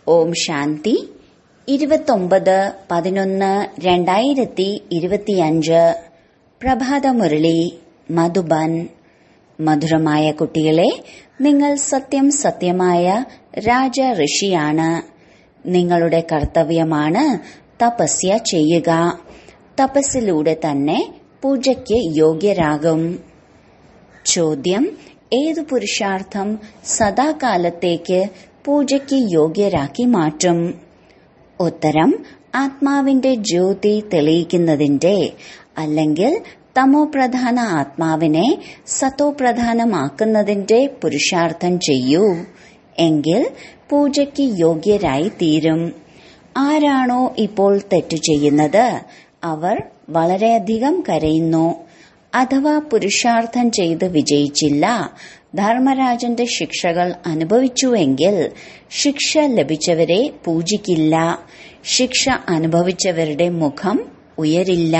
ഓം ശാന്തി ഇരുപത്തൊമ്പത് പതിനൊന്ന് രണ്ടായിരത്തി ഇരുപത്തിയഞ്ച് പ്രഭാതമുരളി മധുബൻ മധുരമായ കുട്ടികളെ നിങ്ങൾ സത്യം സത്യമായ രാജ ഋഷിയാണ് നിങ്ങളുടെ കർത്തവ്യമാണ് തപസ്യ ചെയ്യുക തപസ്സിലൂടെ തന്നെ പൂജയ്ക്ക് യോഗ്യരാകും ചോദ്യം ഏതു പുരുഷാർത്ഥം സദാകാലത്തേക്ക് പൂജയ്ക്ക് യോഗ്യരാക്കി മാറ്റും ഉത്തരം ആത്മാവിന്റെ ജ്യോതി തെളിയിക്കുന്നതിന്റെ അല്ലെങ്കിൽ തമോ പ്രധാന ആത്മാവിനെ സത്തോ പ്രധാനമാക്കുന്നതിന്റെ പുരുഷാർത്ഥം ചെയ്യൂ എങ്കിൽ പൂജയ്ക്ക് യോഗ്യരായി തീരും ആരാണോ ഇപ്പോൾ തെറ്റു ചെയ്യുന്നത് അവർ വളരെയധികം കരയുന്നു അഥവാ പുരുഷാർത്ഥം ചെയ്ത് വിജയിച്ചില്ല ധർമ്മരാജന്റെ ശിക്ഷകൾ അനുഭവിച്ചുവെങ്കിൽ ശിക്ഷ ലഭിച്ചവരെ പൂജിക്കില്ല ശിക്ഷ അനുഭവിച്ചവരുടെ മുഖം ഉയരില്ല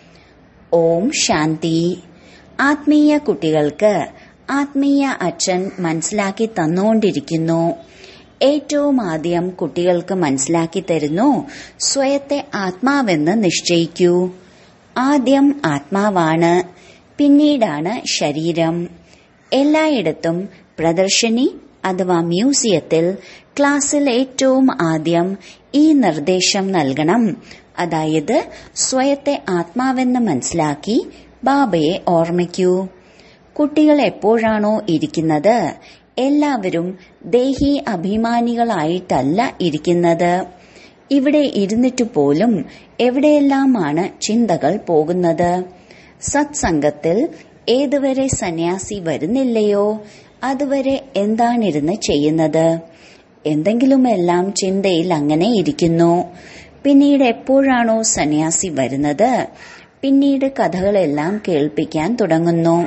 ഓം ശാന്തി ആത്മീയ കുട്ടികൾക്ക് ആത്മീയ അച്ഛൻ മനസ്സിലാക്കി തന്നുകൊണ്ടിരിക്കുന്നു ഏറ്റവും ആദ്യം കുട്ടികൾക്ക് മനസ്സിലാക്കി തരുന്നു സ്വയത്തെ ആത്മാവെന്ന് നിശ്ചയിക്കൂ ആദ്യം ആത്മാവാണ് പിന്നീടാണ് ശരീരം എല്ലായിടത്തും പ്രദർശനി അഥവാ മ്യൂസിയത്തിൽ ക്ലാസ്സിൽ ഏറ്റവും ആദ്യം ഈ നിർദ്ദേശം നൽകണം അതായത് സ്വയത്തെ ആത്മാവെന്ന് മനസ്സിലാക്കി ബാബയെ ഓർമ്മിക്കൂ കുട്ടികൾ എപ്പോഴാണോ ഇരിക്കുന്നത് എല്ലാവരും ദേഹി അഭിമാനികളായിട്ടല്ല ഇരിക്കുന്നത് ഇവിടെ ഇരുന്നിട്ടു പോലും എവിടെയെല്ലാമാണ് ചിന്തകൾ പോകുന്നത് സത്സംഗത്തിൽ ഏതുവരെ സന്യാസി വരുന്നില്ലയോ അതുവരെ എന്താണിരുന്ന് ചെയ്യുന്നത് എന്തെങ്കിലുമെല്ലാം ചിന്തയിൽ അങ്ങനെ ഇരിക്കുന്നു പിന്നീട് എപ്പോഴാണോ സന്യാസി വരുന്നത് പിന്നീട് കഥകളെല്ലാം കേൾപ്പിക്കാൻ തുടങ്ങുന്നു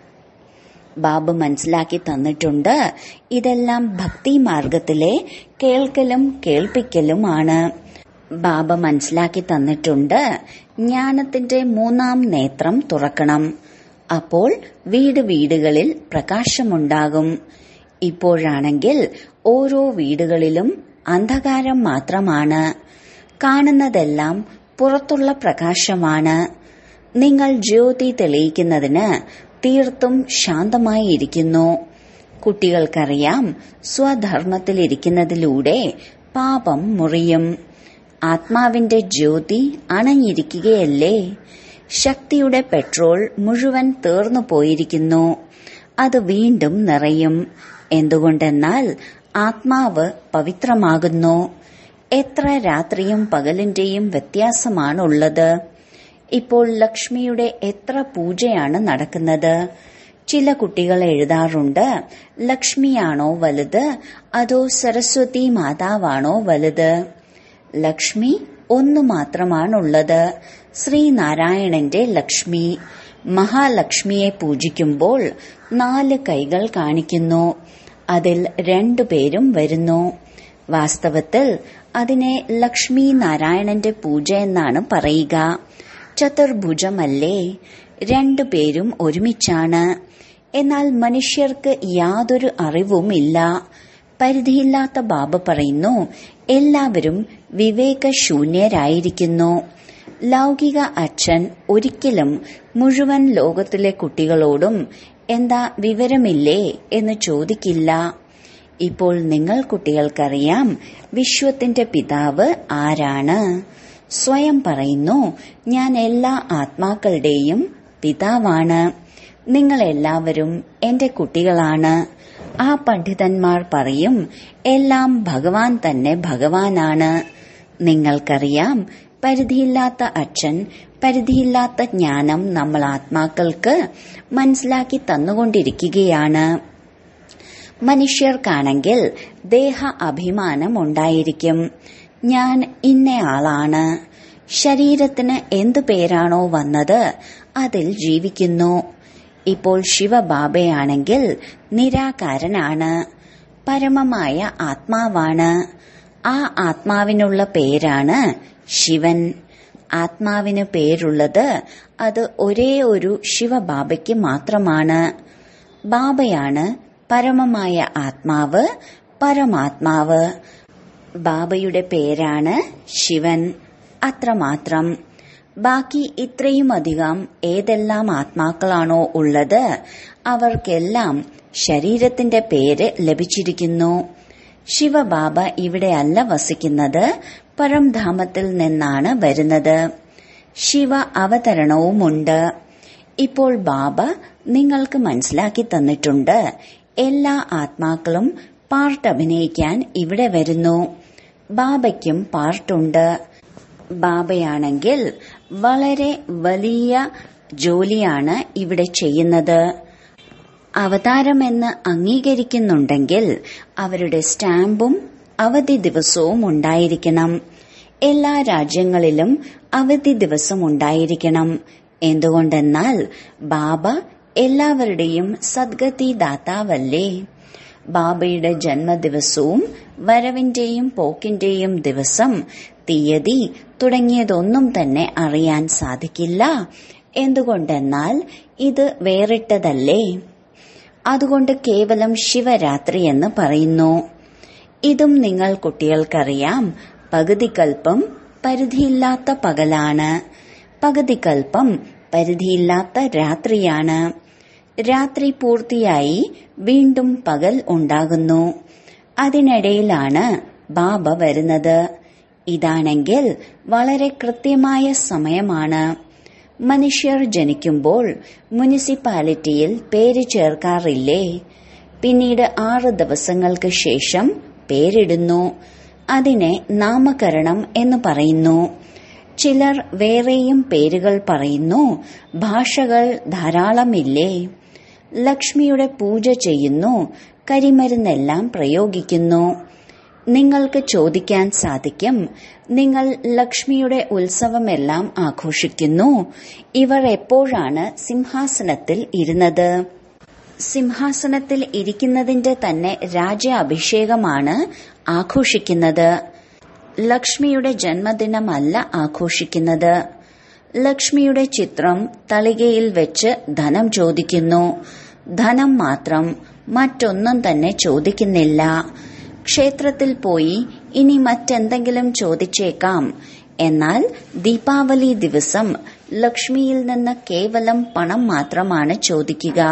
ബാബു മനസ്സിലാക്കി തന്നിട്ടുണ്ട് ഇതെല്ലാം ഭക്തി മാർഗത്തിലെ കേൾക്കലും കേൾപ്പിക്കലുമാണ് ബാബ മനസ്സിലാക്കി തന്നിട്ടുണ്ട് ജ്ഞാനത്തിന്റെ മൂന്നാം നേത്രം തുറക്കണം അപ്പോൾ വീട് വീടുകളിൽ പ്രകാശമുണ്ടാകും ഇപ്പോഴാണെങ്കിൽ ഓരോ വീടുകളിലും അന്ധകാരം മാത്രമാണ് കാണുന്നതെല്ലാം പുറത്തുള്ള പ്രകാശമാണ് നിങ്ങൾ ജ്യോതി തെളിയിക്കുന്നതിന് തീർത്തും ശാന്തമായി ഇരിക്കുന്നു കുട്ടികൾക്കറിയാം സ്വധർമ്മത്തിലിരിക്കുന്നതിലൂടെ പാപം മുറിയും ആത്മാവിന്റെ ജ്യോതി അണഞ്ഞിരിക്കുകയല്ലേ ശക്തിയുടെ പെട്രോൾ മുഴുവൻ തീർന്നു പോയിരിക്കുന്നു അത് വീണ്ടും നിറയും എന്തുകൊണ്ടെന്നാൽ ആത്മാവ് പവിത്രമാകുന്നു എത്ര രാത്രിയും പകലിന്റെയും വ്യത്യാസമാണുള്ളത് ഇപ്പോൾ ലക്ഷ്മിയുടെ എത്ര പൂജയാണ് നടക്കുന്നത് ചില കുട്ടികൾ എഴുതാറുണ്ട് ലക്ഷ്മിയാണോ വലുത് അതോ സരസ്വതി മാതാവാണോ വലുത് ലക്ഷ്മി ഒന്നു മാത്രമാണുള്ളത് ശ്രീനാരായണന്റെ ലക്ഷ്മി മഹാലക്ഷ്മിയെ പൂജിക്കുമ്പോൾ നാല് കൈകൾ കാണിക്കുന്നു അതിൽ രണ്ടുപേരും വരുന്നു വാസ്തവത്തിൽ അതിനെ ലക്ഷ്മി നാരായണന്റെ പൂജ എന്നാണ് പറയുക ചതുർഭുജമല്ലേ രണ്ടുപേരും ഒരുമിച്ചാണ് എന്നാൽ മനുഷ്യർക്ക് യാതൊരു അറിവുമില്ല പരിധിയില്ലാത്ത ബാബ പറയുന്നു എല്ലാവരും വിവേകശൂന്യരായിരിക്കുന്നു ലൗകിക അച്ഛൻ ഒരിക്കലും മുഴുവൻ ലോകത്തിലെ കുട്ടികളോടും എന്താ വിവരമില്ലേ എന്ന് ചോദിക്കില്ല ഇപ്പോൾ നിങ്ങൾ കുട്ടികൾക്കറിയാം വിശ്വത്തിന്റെ പിതാവ് ആരാണ് സ്വയം പറയുന്നു ഞാൻ എല്ലാ ആത്മാക്കളുടെയും പിതാവാണ് നിങ്ങൾ എല്ലാവരും എന്റെ കുട്ടികളാണ് ആ പണ്ഡിതന്മാർ പറയും എല്ലാം ഭഗവാൻ തന്നെ ഭഗവാനാണ് നിങ്ങൾക്കറിയാം പരിധിയില്ലാത്ത അച്ഛൻ പരിധിയില്ലാത്ത ജ്ഞാനം നമ്മൾ ആത്മാക്കൾക്ക് മനസ്സിലാക്കി തന്നുകൊണ്ടിരിക്കുകയാണ് മനുഷ്യർക്കാണെങ്കിൽ ദേഹ അഭിമാനം ഉണ്ടായിരിക്കും ഞാൻ ഇന്നയാളാണ് ശരീരത്തിന് എന്തു പേരാണോ വന്നത് അതിൽ ജീവിക്കുന്നു ഇപ്പോൾ ശിവബാബയാണെങ്കിൽ നിരാകാരനാണ് പരമമായ ആത്മാവാണ് ആ ആത്മാവിനുള്ള പേരാണ് ശിവൻ ആത്മാവിന് പേരുള്ളത് അത് ഒരേ ഒരു ശിവബാബയ്ക്ക് മാത്രമാണ് ബാബയാണ് പരമമായ ആത്മാവ് പരമാത്മാവ് ബാബയുടെ പേരാണ് ശിവൻ അത്രമാത്രം ബാക്കി ഇത്രയും അധികം ഏതെല്ലാം ആത്മാക്കളാണോ ഉള്ളത് അവർക്കെല്ലാം ശരീരത്തിന്റെ പേര് ലഭിച്ചിരിക്കുന്നു ശിവബാബ ഇവിടെയല്ല വസിക്കുന്നത് പരംധാമത്തിൽ നിന്നാണ് വരുന്നത് ശിവ അവതരണവുമുണ്ട് ഇപ്പോൾ ബാബ നിങ്ങൾക്ക് മനസ്സിലാക്കി തന്നിട്ടുണ്ട് എല്ലാ ആത്മാക്കളും പാർട്ട് അഭിനയിക്കാൻ ഇവിടെ വരുന്നു ബാബയ്ക്കും പാർട്ടുണ്ട് ബാബയാണെങ്കിൽ വളരെ വലിയ ജോലിയാണ് ഇവിടെ ചെയ്യുന്നത് അവതാരമെന്ന് അംഗീകരിക്കുന്നുണ്ടെങ്കിൽ അവരുടെ സ്റ്റാമ്പും അവധി ദിവസവും ഉണ്ടായിരിക്കണം എല്ലാ രാജ്യങ്ങളിലും അവധി ദിവസം ഉണ്ടായിരിക്കണം എന്തുകൊണ്ടെന്നാൽ ബാബ എല്ലാവരുടെയും സദ്ഗതി ദാതാവല്ലേ ബാബയുടെ ജന്മദിവസവും വരവിന്റെയും പോക്കിന്റെയും ദിവസം തീയതി തുടങ്ങിയതൊന്നും തന്നെ അറിയാൻ സാധിക്കില്ല എന്തുകൊണ്ടെന്നാൽ ഇത് വേറിട്ടതല്ലേ അതുകൊണ്ട് കേവലം ശിവരാത്രി എന്ന് പറയുന്നു ഇതും നിങ്ങൾ കുട്ടികൾക്കറിയാം പകുതിക്കൽപ്പം പരിധിയില്ലാത്ത പകലാണ് പകുതിക്കൽപ്പം പരിധിയില്ലാത്ത രാത്രിയാണ് രാത്രി പൂർത്തിയായി വീണ്ടും പകൽ ഉണ്ടാകുന്നു അതിനിടയിലാണ് ബാബ വരുന്നത് ഇതാണെങ്കിൽ വളരെ കൃത്യമായ സമയമാണ് മനുഷ്യർ ജനിക്കുമ്പോൾ മുനിസിപ്പാലിറ്റിയിൽ പേര് ചേർക്കാറില്ലേ പിന്നീട് ആറ് ദിവസങ്ങൾക്ക് ശേഷം പേരിടുന്നു അതിനെ നാമകരണം എന്ന് പറയുന്നു ചിലർ വേറെയും പേരുകൾ പറയുന്നു ഭാഷകൾ ധാരാളമില്ലേ ലക്ഷ്മിയുടെ പൂജ ചെയ്യുന്നു കരിമരുന്നെല്ലാം പ്രയോഗിക്കുന്നു നിങ്ങൾക്ക് ചോദിക്കാൻ സാധിക്കും നിങ്ങൾ ലക്ഷ്മിയുടെ ഉത്സവമെല്ലാം ആഘോഷിക്കുന്നു ഇവർ എപ്പോഴാണ് സിംഹാസനത്തിൽ ഇരുന്നത് സിംഹാസനത്തിൽ ഇരിക്കുന്നതിന്റെ തന്നെ രാജ്യാഭിഷേകമാണ് ആഘോഷിക്കുന്നത് ലക്ഷ്മിയുടെ ജന്മദിനമല്ല ആഘോഷിക്കുന്നത് ലക്ഷ്മിയുടെ ചിത്രം തളികയിൽ വെച്ച് ധനം ചോദിക്കുന്നു ധനം മാത്രം മറ്റൊന്നും തന്നെ ചോദിക്കുന്നില്ല ക്ഷേത്രത്തിൽ പോയി ഇനി മറ്റെന്തെങ്കിലും ചോദിച്ചേക്കാം എന്നാൽ ദീപാവലി ദിവസം ലക്ഷ്മിയിൽ നിന്ന് കേവലം പണം മാത്രമാണ് ചോദിക്കുക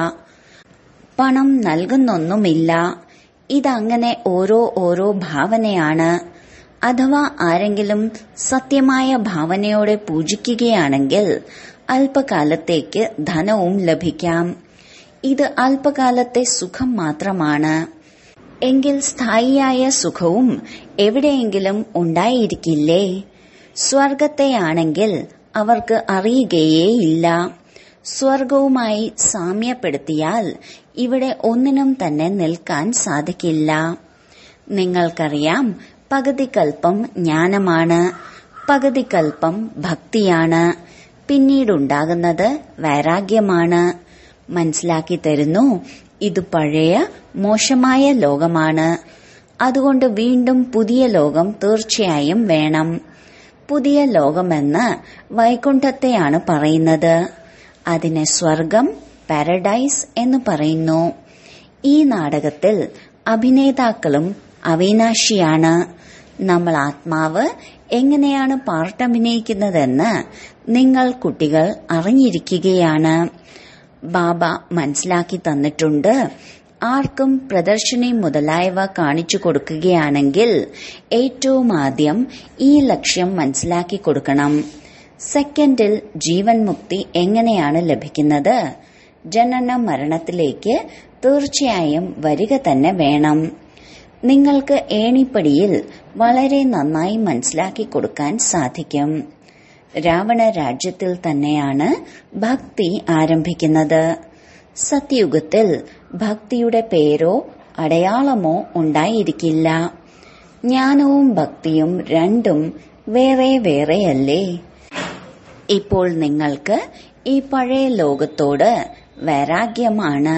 പണം നൽകുന്നൊന്നുമില്ല ഇതങ്ങനെ ഓരോ ഓരോ ഭാവനയാണ് അഥവാ ആരെങ്കിലും സത്യമായ ഭാവനയോടെ പൂജിക്കുകയാണെങ്കിൽ അല്പകാലത്തേക്ക് ധനവും ലഭിക്കാം ഇത് അല്പകാലത്തെ സുഖം മാത്രമാണ് എങ്കിൽ സ്ഥായിയായ സുഖവും എവിടെയെങ്കിലും ഉണ്ടായിരിക്കില്ലേ സ്വർഗത്തെയാണെങ്കിൽ അവർക്ക് അറിയുകയേയില്ല സ്വർഗവുമായി സാമ്യപ്പെടുത്തിയാൽ ഇവിടെ ഒന്നിനും തന്നെ നിൽക്കാൻ സാധിക്കില്ല നിങ്ങൾക്കറിയാം പകുതിക്കൽപ്പം ജ്ഞാനമാണ് പകുതിക്കൽപ്പം ഭക്തിയാണ് പിന്നീടുണ്ടാകുന്നത് വൈരാഗ്യമാണ് മനസ്സിലാക്കി തരുന്നു ഇത് പഴയ മോശമായ ലോകമാണ് അതുകൊണ്ട് വീണ്ടും പുതിയ ലോകം തീർച്ചയായും വേണം പുതിയ ലോകമെന്ന് വൈകുണ്ഠത്തെയാണ് പറയുന്നത് അതിനെ സ്വർഗം പാരഡൈസ് എന്ന് പറയുന്നു ഈ നാടകത്തിൽ അഭിനേതാക്കളും അവിനാശിയാണ് നമ്മൾ ആത്മാവ് എങ്ങനെയാണ് പാർട്ടഭിനയിക്കുന്നതെന്ന് നിങ്ങൾ കുട്ടികൾ അറിഞ്ഞിരിക്കുകയാണ് ബാബ മനസ്സിലാക്കി തന്നിട്ടുണ്ട് ആർക്കും പ്രദർശനി മുതലായവ കാണിച്ചു കൊടുക്കുകയാണെങ്കിൽ ഏറ്റവും ആദ്യം ഈ ലക്ഷ്യം മനസ്സിലാക്കി കൊടുക്കണം സെക്കൻഡിൽ ജീവൻ മുക്തി എങ്ങനെയാണ് ലഭിക്കുന്നത് ജനന മരണത്തിലേക്ക് തീർച്ചയായും വരിക തന്നെ വേണം നിങ്ങൾക്ക് ഏണിപ്പടിയിൽ വളരെ നന്നായി മനസ്സിലാക്കി കൊടുക്കാൻ സാധിക്കും രാവണ രാജ്യത്തിൽ തന്നെയാണ് ഭക്തി ആരംഭിക്കുന്നത് സത്യയുഗത്തിൽ ഭക്തിയുടെ പേരോ അടയാളമോ ഉണ്ടായിരിക്കില്ല ജ്ഞാനവും ഭക്തിയും രണ്ടും വേറെ വേറെയല്ലേ ഇപ്പോൾ നിങ്ങൾക്ക് ഈ പഴയ ലോകത്തോട് വൈരാഗ്യമാണ്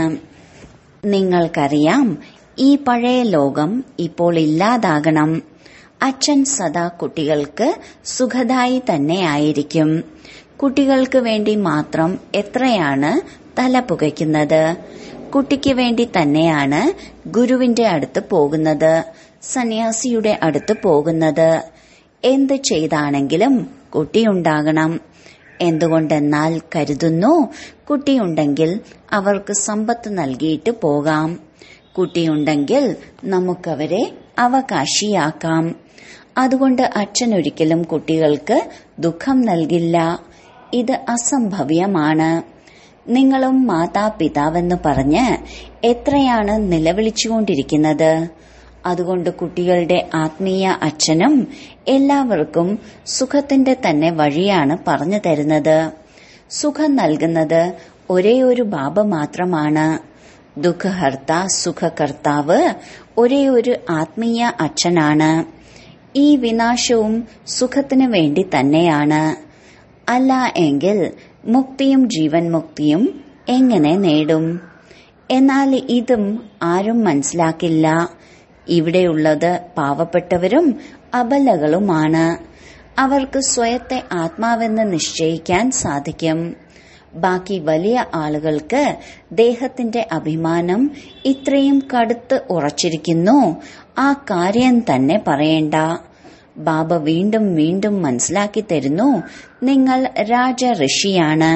നിങ്ങൾക്കറിയാം ഈ പഴയ ലോകം ഇപ്പോൾ ഇല്ലാതാകണം അച്ഛൻ സദാ കുട്ടികൾക്ക് സുഖദായി തന്നെ ആയിരിക്കും കുട്ടികൾക്ക് വേണ്ടി മാത്രം എത്രയാണ് തല പുകയ്ക്കുന്നത് കുട്ടിക്ക് വേണ്ടി തന്നെയാണ് ഗുരുവിന്റെ അടുത്ത് പോകുന്നത് സന്യാസിയുടെ അടുത്ത് പോകുന്നത് എന്ത് ചെയ്താണെങ്കിലും കുട്ടിയുണ്ടാകണം എന്തുകൊണ്ടെന്നാൽ കരുതുന്നു കുട്ടിയുണ്ടെങ്കിൽ അവർക്ക് സമ്പത്ത് നൽകിയിട്ട് പോകാം കുട്ടിയുണ്ടെങ്കിൽ നമുക്കവരെ അവകാശിയാക്കാം അതുകൊണ്ട് അച്ഛൻ ഒരിക്കലും കുട്ടികൾക്ക് ദുഃഖം നൽകില്ല ഇത് അസംഭവ്യമാണ് നിങ്ങളും മാതാപിതാവെന്ന് പറഞ്ഞ് എത്രയാണ് നിലവിളിച്ചുകൊണ്ടിരിക്കുന്നത് അതുകൊണ്ട് കുട്ടികളുടെ ആത്മീയ അച്ഛനും എല്ലാവർക്കും സുഖത്തിന്റെ തന്നെ വഴിയാണ് പറഞ്ഞു തരുന്നത് സുഖം നൽകുന്നത് ഒരേ ഒരു ബാബ മാത്രമാണ് ദുഃഖഹർത്ത സുഖകർത്താവ് ഒരേ ഒരു ആത്മീയ അച്ഛനാണ് ഈ വിനാശവും സുഖത്തിനു വേണ്ടി തന്നെയാണ് അല്ല എങ്കിൽ മുക്തിയും ജീവൻ മുക്തിയും എങ്ങനെ നേടും എന്നാൽ ഇതും ആരും മനസ്സിലാക്കില്ല ഇവിടെയുള്ളത് പാവപ്പെട്ടവരും അബലകളുമാണ് അവർക്ക് സ്വയത്തെ ആത്മാവെന്ന് നിശ്ചയിക്കാൻ സാധിക്കും ബാക്കി വലിയ ആളുകൾക്ക് ദേഹത്തിന്റെ അഭിമാനം ഇത്രയും കടുത്ത് ഉറച്ചിരിക്കുന്നു ആ കാര്യം തന്നെ പറയേണ്ട ബാബ വീണ്ടും വീണ്ടും മനസ്സിലാക്കി തരുന്നു നിങ്ങൾ രാജ ഋഷിയാണ്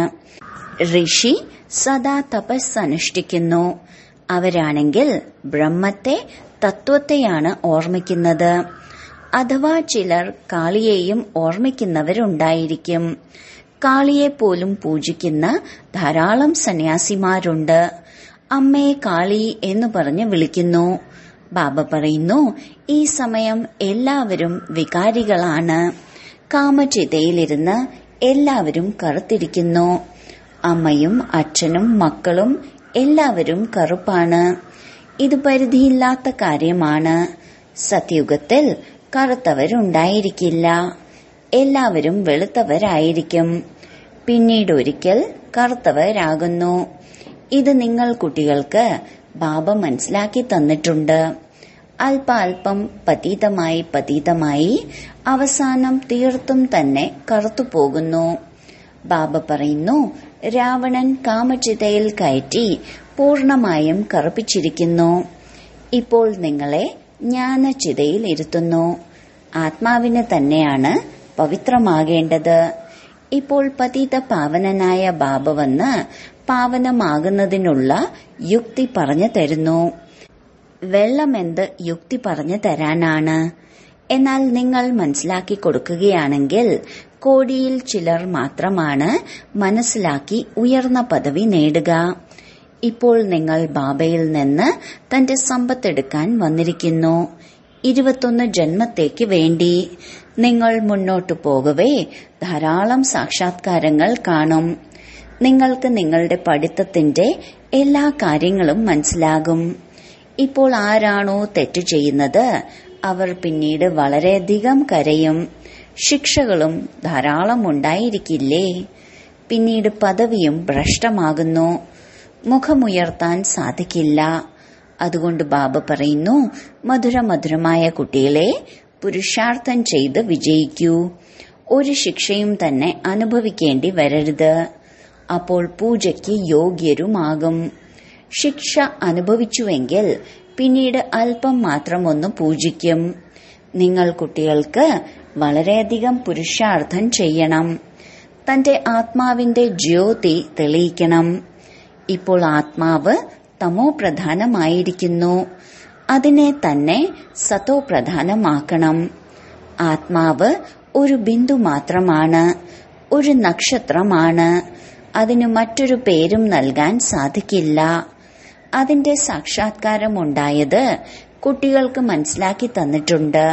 ഋഷി സദാ തപസ് അനുഷ്ഠിക്കുന്നു അവരാണെങ്കിൽ ബ്രഹ്മത്തെ തത്വത്തെയാണ് ഓർമ്മിക്കുന്നത് അഥവാ ചിലർ കാളിയെയും ഓർമ്മിക്കുന്നവരുണ്ടായിരിക്കും കാളിയെ പോലും പൂജിക്കുന്ന ധാരാളം സന്യാസിമാരുണ്ട് അമ്മയെ കാളി എന്ന് പറഞ്ഞ് വിളിക്കുന്നു ബാബ പറയുന്നു ഈ സമയം എല്ലാവരും വികാരികളാണ് കാമചിതയിലിരുന്ന് എല്ലാവരും കറുത്തിരിക്കുന്നു അമ്മയും അച്ഛനും മക്കളും എല്ലാവരും കറുപ്പാണ് ഇത് പരിധിയില്ലാത്ത കാര്യമാണ് സത്യുഗത്തിൽ കറുത്തവരുണ്ടായിരിക്കില്ല എല്ലാവരും വെളുത്തവരായിരിക്കും പിന്നീട് ഒരിക്കൽ കറുത്തവരാകുന്നു ഇത് നിങ്ങൾ കുട്ടികൾക്ക് ബാബ മനസ്സിലാക്കി തന്നിട്ടുണ്ട് അല്പ അല്പം പതീതമായി പതീതമായി അവസാനം തീർത്തും തന്നെ കറുത്തുപോകുന്നു ബാബ പറയുന്നു രാവണൻ കാമചിതയിൽ കയറ്റി പൂർണമായും കറുപ്പിച്ചിരിക്കുന്നു ഇപ്പോൾ നിങ്ങളെ ജ്ഞാനചിതയിൽ ഇരുത്തുന്നു ആത്മാവിന് തന്നെയാണ് പവിത്രമാകേണ്ടത് ഇപ്പോൾ പതിത പാവനനായ ബാബ വന്ന് പാവനമാകുന്നതിനുള്ള യുക്തി പറഞ്ഞു തരുന്നു വെള്ളമെന്ത് യുക്തി പറഞ്ഞു തരാനാണ് എന്നാൽ നിങ്ങൾ മനസ്സിലാക്കി കൊടുക്കുകയാണെങ്കിൽ കോടിയിൽ ചിലർ മാത്രമാണ് മനസ്സിലാക്കി ഉയർന്ന പദവി നേടുക ഇപ്പോൾ നിങ്ങൾ ബാബയിൽ നിന്ന് തന്റെ സമ്പത്തെടുക്കാൻ വന്നിരിക്കുന്നു ഇരുപത്തൊന്ന് ജന്മത്തേക്ക് വേണ്ടി നിങ്ങൾ മുന്നോട്ടു പോകവേ ധാരാളം സാക്ഷാത്കാരങ്ങൾ കാണും നിങ്ങൾക്ക് നിങ്ങളുടെ പഠിത്തത്തിന്റെ എല്ലാ കാര്യങ്ങളും മനസ്സിലാകും ഇപ്പോൾ ആരാണോ തെറ്റു ചെയ്യുന്നത് അവർ പിന്നീട് വളരെയധികം കരയും ശിക്ഷകളും ധാരാളം ഉണ്ടായിരിക്കില്ലേ പിന്നീട് പദവിയും ഭ്രഷ്ടമാകുന്നു മുഖമുയർത്താൻ സാധിക്കില്ല അതുകൊണ്ട് ബാബ പറയുന്നു മധുര മധുരമായ കുട്ടികളെ പുരുഷാർത്ഥം ചെയ്ത് വിജയിക്കൂ ഒരു ശിക്ഷയും തന്നെ അനുഭവിക്കേണ്ടി വരരുത് അപ്പോൾ പൂജയ്ക്ക് യോഗ്യരുമാകും ശിക്ഷ അനുഭവിച്ചുവെങ്കിൽ പിന്നീട് അല്പം മാത്രം ഒന്ന് പൂജിക്കും നിങ്ങൾ കുട്ടികൾക്ക് വളരെയധികം പുരുഷാർത്ഥം ചെയ്യണം തന്റെ ആത്മാവിന്റെ ജ്യോതി തെളിയിക്കണം ഇപ്പോൾ ആത്മാവ് തമോ പ്രധാനമായിരിക്കുന്നു അതിനെ തന്നെ സതോ പ്രധാനമാക്കണം ആത്മാവ് ഒരു ബിന്ദു മാത്രമാണ് ഒരു നക്ഷത്രമാണ് അതിന് മറ്റൊരു പേരും നൽകാൻ സാധിക്കില്ല അതിന്റെ സാക്ഷാത്കാരമുണ്ടായത് കുട്ടികൾക്ക് മനസ്സിലാക്കി തന്നിട്ടുണ്ട്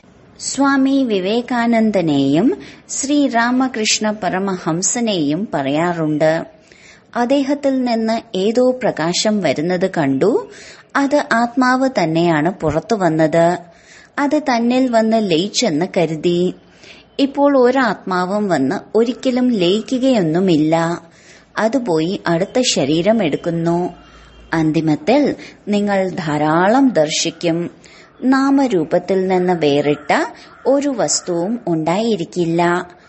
സ്വാമി വിവേകാനന്ദനെയും ശ്രീരാമകൃഷ്ണ പരമഹംസനെയും പറയാറുണ്ട് അദ്ദേഹത്തിൽ നിന്ന് ഏതോ പ്രകാശം വരുന്നത് കണ്ടു അത് ആത്മാവ് തന്നെയാണ് പുറത്തു വന്നത് അത് തന്നിൽ വന്ന് ലയിച്ചെന്ന് കരുതി ഇപ്പോൾ ഒരാത്മാവും വന്ന് ഒരിക്കലും ലയിക്കുകയൊന്നുമില്ല അത് പോയി അടുത്ത ശരീരം എടുക്കുന്നു അന്തിമത്തിൽ നിങ്ങൾ ധാരാളം ദർശിക്കും നാമരൂപത്തിൽ നിന്ന് വേറിട്ട ഒരു വസ്തുവും ഉണ്ടായിരിക്കില്ല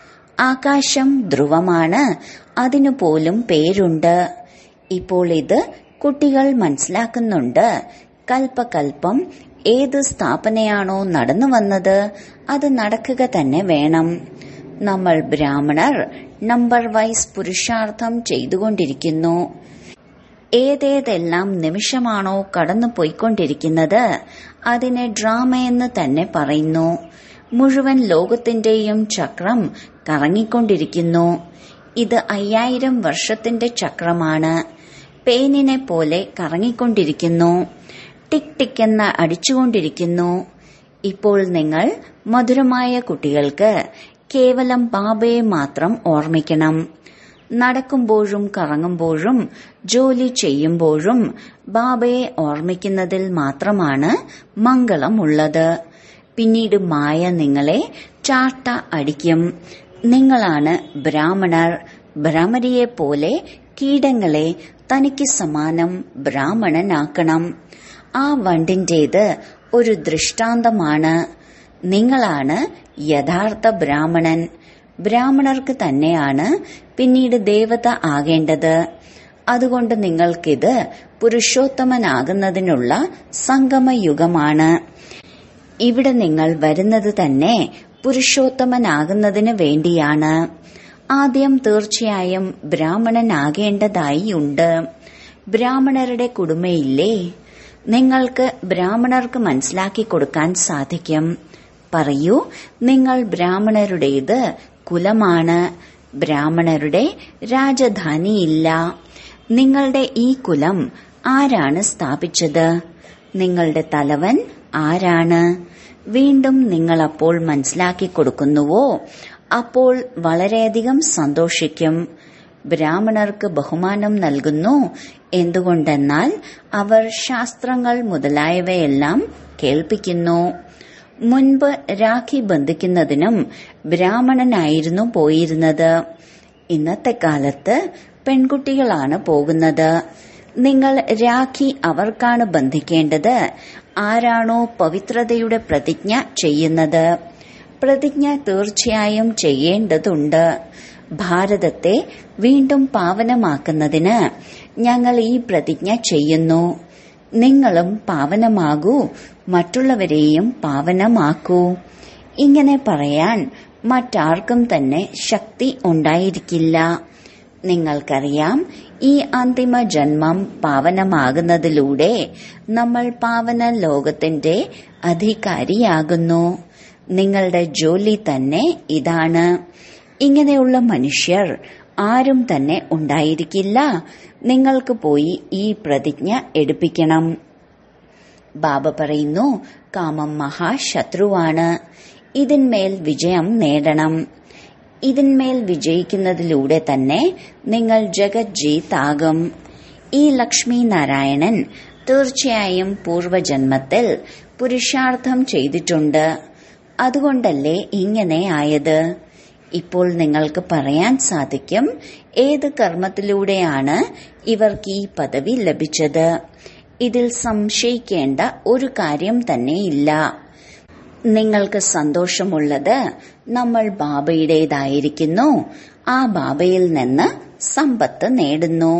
ആകാശം ധ്രുവമാണ് അതിനു പോലും പേരുണ്ട് ഇപ്പോൾ ഇത് കുട്ടികൾ മനസ്സിലാക്കുന്നുണ്ട് കൽപ്പകൽപ്പം ഏത് സ്ഥാപനയാണോ നടന്നു വന്നത് അത് നടക്കുക തന്നെ വേണം നമ്മൾ ബ്രാഹ്മണർ നമ്പർ വൈസ് പുരുഷാർത്ഥം ചെയ്തുകൊണ്ടിരിക്കുന്നു ഏതേതെല്ലാം നിമിഷമാണോ കടന്നു പോയിക്കൊണ്ടിരിക്കുന്നത് അതിനെ ഡ്രാമയെന്ന് തന്നെ പറയുന്നു മുഴുവൻ ലോകത്തിന്റെയും ചക്രം കറങ്ങിക്കൊണ്ടിരിക്കുന്നു ഇത് അയ്യായിരം വർഷത്തിന്റെ ചക്രമാണ് പേനിനെ പോലെ കറങ്ങിക്കൊണ്ടിരിക്കുന്നു ടിക് ടിക് എന്ന് അടിച്ചുകൊണ്ടിരിക്കുന്നു ഇപ്പോൾ നിങ്ങൾ മധുരമായ കുട്ടികൾക്ക് കേവലം ബാബയെ മാത്രം ഓർമ്മിക്കണം നടക്കുമ്പോഴും കറങ്ങുമ്പോഴും ജോലി ചെയ്യുമ്പോഴും ബാബയെ ഓർമ്മിക്കുന്നതിൽ മാത്രമാണ് മംഗളമുള്ളത് പിന്നീട് മായ നിങ്ങളെ ചാട്ട അടിക്കും നിങ്ങളാണ് ബ്രാഹ്മണർ ഭ്രമരിയെ പോലെ കീടങ്ങളെ തനിക്ക് സമാനം ബ്രാഹ്മണനാക്കണം ആ വണ്ടിന്റേത് ഒരു ദൃഷ്ടാന്തമാണ് നിങ്ങളാണ് യഥാർത്ഥ ബ്രാഹ്മണൻ ബ്രാഹ്മണർക്ക് തന്നെയാണ് പിന്നീട് ദേവത ആകേണ്ടത് അതുകൊണ്ട് നിങ്ങൾക്കിത് പുരുഷോത്തമനാകുന്നതിനുള്ള സംഗമയുഗമാണ് ഇവിടെ നിങ്ങൾ വരുന്നത് തന്നെ പുരുഷോത്തമനാകുന്നതിന് വേണ്ടിയാണ് ആദ്യം തീർച്ചയായും ബ്രാഹ്മണനാകേണ്ടതായി ഉണ്ട് ബ്രാഹ്മണരുടെ കുടുംബയില്ലേ നിങ്ങൾക്ക് ബ്രാഹ്മണർക്ക് മനസ്സിലാക്കി കൊടുക്കാൻ സാധിക്കും പറയൂ നിങ്ങൾ ബ്രാഹ്മണരുടേത് കുലമാണ് ബ്രാഹ്മണരുടെ രാജധാനിയില്ല നിങ്ങളുടെ ഈ കുലം ആരാണ് സ്ഥാപിച്ചത് നിങ്ങളുടെ തലവൻ ആരാണ് വീണ്ടും നിങ്ങൾ അപ്പോൾ മനസ്സിലാക്കി കൊടുക്കുന്നുവോ അപ്പോൾ വളരെയധികം സന്തോഷിക്കും ബ്രാഹ്മണർക്ക് ബഹുമാനം നൽകുന്നു എന്തുകൊണ്ടെന്നാൽ അവർ ശാസ്ത്രങ്ങൾ മുതലായവയെല്ലാം കേൾപ്പിക്കുന്നു മുൻപ് രാഖി ബന്ധിക്കുന്നതിനും ബ്രാഹ്മണനായിരുന്നു പോയിരുന്നത് ഇന്നത്തെ കാലത്ത് പെൺകുട്ടികളാണ് പോകുന്നത് നിങ്ങൾ രാഖി അവർക്കാണ് ബന്ധിക്കേണ്ടത് ആരാണോ പവിത്രതയുടെ പ്രതിജ്ഞ ചെയ്യുന്നത് പ്രതിജ്ഞ തീർച്ചയായും ചെയ്യേണ്ടതുണ്ട് ഭാരതത്തെ വീണ്ടും പാവനമാക്കുന്നതിന് ഞങ്ങൾ ഈ പ്രതിജ്ഞ ചെയ്യുന്നു നിങ്ങളും പാവനമാകൂ മറ്റുള്ളവരെയും പാവനമാക്കൂ ഇങ്ങനെ പറയാൻ മറ്റാർക്കും തന്നെ ശക്തി ഉണ്ടായിരിക്കില്ല നിങ്ങൾക്കറിയാം ഈ അന്തിമ ജന്മം പാവനമാകുന്നതിലൂടെ നമ്മൾ പാവന ലോകത്തിന്റെ അധികാരിയാകുന്നു നിങ്ങളുടെ ജോലി തന്നെ ഇതാണ് ഇങ്ങനെയുള്ള മനുഷ്യർ ആരും തന്നെ ഉണ്ടായിരിക്കില്ല നിങ്ങൾക്ക് പോയി ഈ പ്രതിജ്ഞ എടുപ്പിക്കണം ബാബ പറയുന്നു കാമം മഹാശത്രുവാണ് ഇതിന്മേൽ വിജയം നേടണം ഇതിന്മേൽ വിജയിക്കുന്നതിലൂടെ തന്നെ നിങ്ങൾ ജഗജ്ജീത് ആകും ഈ ലക്ഷ്മി നാരായണൻ തീർച്ചയായും പൂർവജന്മത്തിൽ പുരുഷാർത്ഥം ചെയ്തിട്ടുണ്ട് അതുകൊണ്ടല്ലേ ഇങ്ങനെ ആയത് ഇപ്പോൾ നിങ്ങൾക്ക് പറയാൻ സാധിക്കും ഏത് കർമ്മത്തിലൂടെയാണ് ഇവർക്ക് ഈ പദവി ലഭിച്ചത് ഇതിൽ സംശയിക്കേണ്ട ഒരു കാര്യം തന്നെയില്ല നിങ്ങൾക്ക് സന്തോഷമുള്ളത് നമ്മൾ ബാബയുടേതായിരിക്കുന്നു ആ ബാബയിൽ നിന്ന് സമ്പത്ത് നേടുന്നു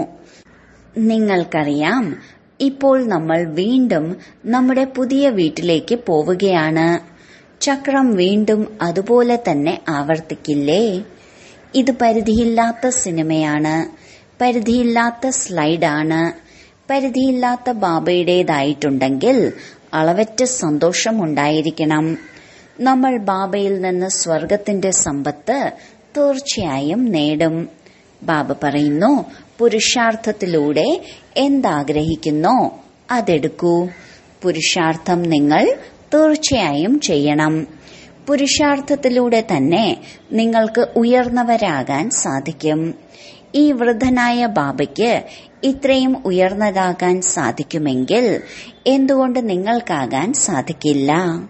നിങ്ങൾക്കറിയാം ഇപ്പോൾ നമ്മൾ വീണ്ടും നമ്മുടെ പുതിയ വീട്ടിലേക്ക് പോവുകയാണ് ചക്രം വീണ്ടും അതുപോലെ തന്നെ ആവർത്തിക്കില്ലേ ഇത് പരിധിയില്ലാത്ത സിനിമയാണ് പരിധിയില്ലാത്ത സ്ലൈഡാണ് പരിധിയില്ലാത്ത ബാബയുടേതായിട്ടുണ്ടെങ്കിൽ അളവറ്റ സന്തോഷമുണ്ടായിരിക്കണം നമ്മൾ ബാബയിൽ നിന്ന് സ്വർഗത്തിന്റെ സമ്പത്ത് തീർച്ചയായും നേടും ബാബ പറയുന്നു പുരുഷാർത്ഥത്തിലൂടെ എന്താഗ്രഹിക്കുന്നോ അതെടുക്കൂ പുരുഷാർത്ഥം നിങ്ങൾ തീർച്ചയായും ചെയ്യണം പുരുഷാർത്ഥത്തിലൂടെ തന്നെ നിങ്ങൾക്ക് ഉയർന്നവരാകാൻ സാധിക്കും ഈ വൃദ്ധനായ ബാബയ്ക്ക് ഇത്രയും ഉയർന്നതാകാൻ സാധിക്കുമെങ്കിൽ എന്തുകൊണ്ട് നിങ്ങൾക്കാകാൻ സാധിക്കില്ല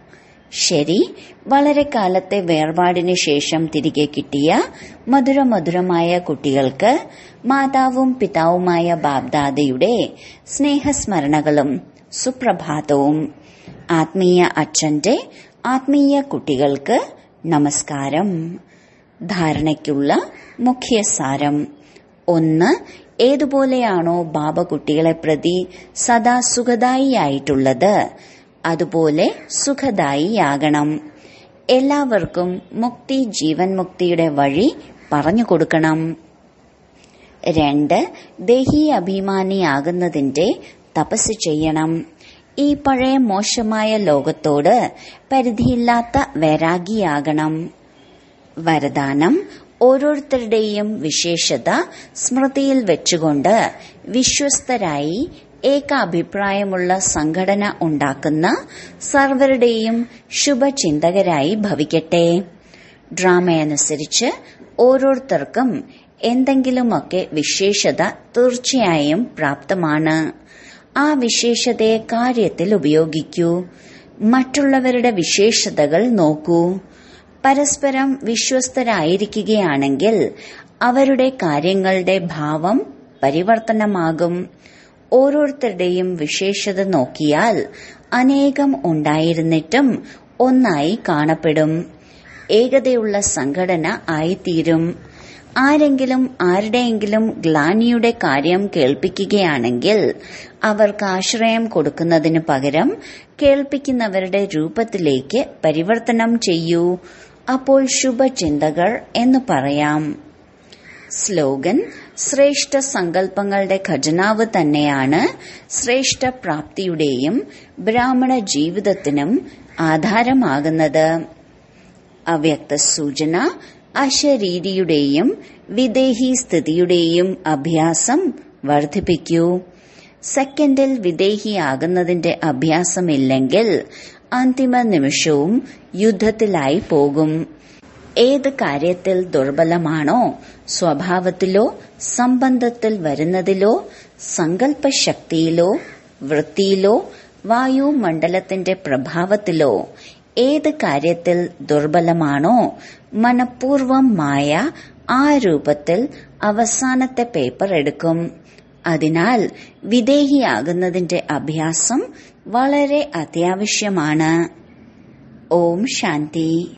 ശരി വളരെ കാലത്തെ വേർപാടിന് ശേഷം തിരികെ കിട്ടിയ മധുരമധുരമായ കുട്ടികൾക്ക് മാതാവും പിതാവുമായ ബാബ്ദാദയുടെ സ്നേഹസ്മരണകളും സുപ്രഭാതവും ആത്മീയ അച്ഛന്റെ ആത്മീയ കുട്ടികൾക്ക് നമസ്കാരം ധാരണയ്ക്കുള്ള മുഖ്യസാരം ഒന്ന് ഏതുപോലെയാണോ ബാബ കുട്ടികളെ പ്രതി സദാ സുഖദായിയായിട്ടുള്ളത് അതുപോലെ സുഖദായിയാകണം എല്ലാവർക്കും മുക്തി ജീവൻ മുക്തിയുടെ വഴി പറഞ്ഞു കൊടുക്കണം രണ്ട് ദേഹി അഭിമാനിയാകുന്നതിന്റെ തപസ് ചെയ്യണം ഈ പഴയ മോശമായ ലോകത്തോട് പരിധിയില്ലാത്ത വൈരാഗിയാകണം വരദാനം ഓരോരുത്തരുടെയും വിശേഷത സ്മൃതിയിൽ വെച്ചുകൊണ്ട് വിശ്വസ്തരായി ഏകാഭിപ്രായമുള്ള സംഘടന ഉണ്ടാക്കുന്ന സർവരുടെയും ശുഭചിന്തകരായി ഭവിക്കട്ടെ ഡ്രാമയനുസരിച്ച് ഓരോരുത്തർക്കും എന്തെങ്കിലുമൊക്കെ വിശേഷത തീർച്ചയായും പ്രാപ്തമാണ് ആ വിശേഷതയെ കാര്യത്തിൽ ഉപയോഗിക്കൂ മറ്റുള്ളവരുടെ വിശേഷതകൾ നോക്കൂ പരസ്പരം വിശ്വസ്തരായിരിക്കുകയാണെങ്കിൽ അവരുടെ കാര്യങ്ങളുടെ ഭാവം പരിവർത്തനമാകും ഓരോരുത്തരുടെയും വിശേഷത നോക്കിയാൽ അനേകം ഉണ്ടായിരുന്നിട്ടും ഒന്നായി കാണപ്പെടും ഏകതയുള്ള സംഘടന ആയിത്തീരും ആരെങ്കിലും ആരുടെയെങ്കിലും ഗ്ലാനിയുടെ കാര്യം കേൾപ്പിക്കുകയാണെങ്കിൽ അവർക്ക് ആശ്രയം കൊടുക്കുന്നതിന് പകരം കേൾപ്പിക്കുന്നവരുടെ രൂപത്തിലേക്ക് പരിവർത്തനം ചെയ്യൂ അപ്പോൾ ശുഭചിന്തകൾ എന്ന് പറയാം സ്ലോഗൻ ശ്രേഷ്ഠ സങ്കല്പങ്ങളുടെ ഖജനാവ് തന്നെയാണ് ശ്രേഷ്ഠ പ്രാപ്തിയുടെയും ബ്രാഹ്മണ ജീവിതത്തിനും ആധാരമാകുന്നത് അവ്യക്ത സൂചന അശരീരിയുടെയും വിദേഹി സ്ഥിതിയുടെയും അഭ്യാസം വർദ്ധിപ്പിക്കൂ സെക്കൻഡിൽ വിദേഹിയാകുന്നതിന്റെ അഭ്യാസമില്ലെങ്കിൽ അന്തിമ നിമിഷവും യുദ്ധത്തിലായി പോകും ഏത് കാര്യത്തിൽ ദുർബലമാണോ സ്വഭാവത്തിലോ സംബന്ധത്തിൽ വരുന്നതിലോ സങ്കല്പശക്തിയിലോ വൃത്തിയിലോ വായുമണ്ഡലത്തിന്റെ പ്രഭാവത്തിലോ ഏത് കാര്യത്തിൽ ദുർബലമാണോ മനഃപൂർവം മായ ആ രൂപത്തിൽ അവസാനത്തെ പേപ്പർ എടുക്കും അതിനാൽ വിദേഹിയാകുന്നതിന്റെ അഭ്യാസം വളരെ അത്യാവശ്യമാണ് ഓം ശാന്തി